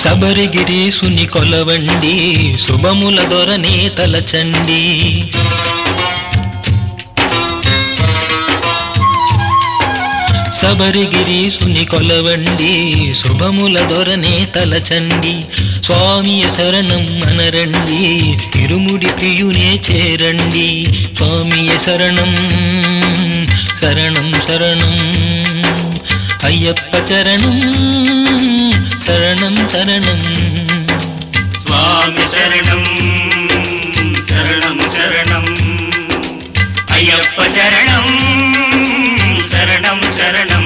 శబరిగిరీసుని కొలవండి శుభముల దొరనే తలచండి శబరిగిరీసుని కొలవండి శుభముల దొరనే తలచండి స్వామియ శరణం అనరండి ఇరుముడి ప్రియునే చేరండి స్వామియ శరణం శరణం శరణం అయ్యప్ప చరణం శరణం శరణం స్వామి శరణం శరణం శరణం అయ్యప్ప చరణం శరణం శరణం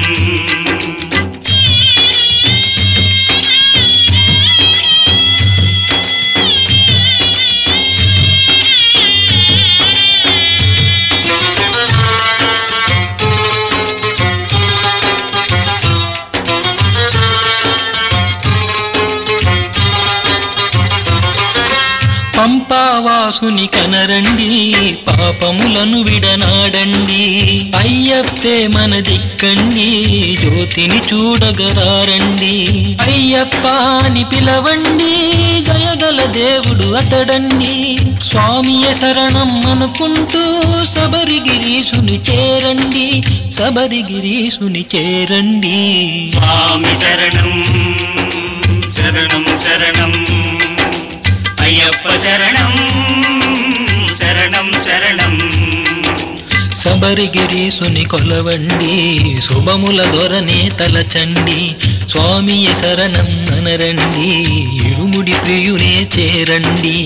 పంపావాసుని కనరండి పాపములను విడనాడండి అయ్యప్పే మన దిక్కండి జ్యోతిని చూడగరారండి అయ్యప్ప అని పిలవండి దయగల దేవుడు అతడండి స్వామియ శరణం అనుకుంటూ శబరిగిరీసుని చేరండి శబరిగిరీసుని చేరండి స్వామి శరణం శరణం శరణం అయ్యప్ప చరణం శరణం శరణం శబరిగిరీసుని కొలవండి శుభముల దొరనే తలచండి స్వామియ శరణం అనరండి ఇరుముడి ప్రియునే చేరండి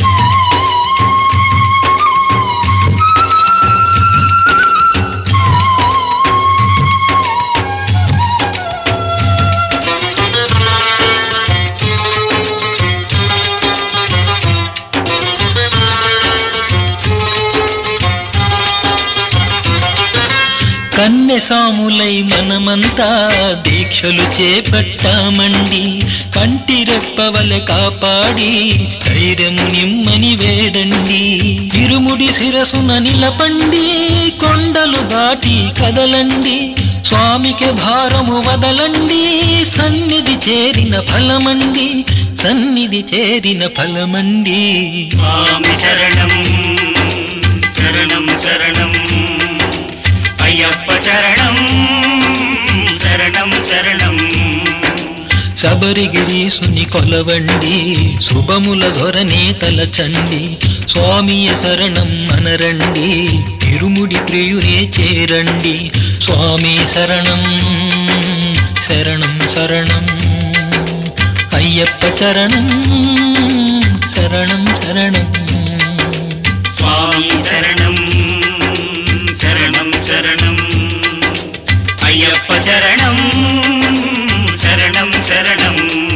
కన్నె సాములై మనమంతా దీక్షలు చేపట్టామండి కంటి రెప్పవలె కాపాడి ధైర్యము నిమ్మని వేడండి ఇరుముడి శిరసున నిలపండి కొండలు దాటి కదలండి స్వామికి భారము వదలండి సన్నిధి చేరిన ఫలమండి సన్నిధి చేరిన ఫలమండి స్వామి శరణం శరణం శరణం అయ్యప్ప చరణం శరణం శరణం శబరిగిరీసుని కొలవండి శుభముల ధొరనే తలచండి స్వామియ శరణం అనరండి తిరుముడి ప్రియునే చేరండి స్వామి శరణం శరణం శరణం అయ్యప్ప చరణం శరణం శరణం స్వామి శరణం శరణం శరణం అయ్యప్ప చరణం శరణం శరణం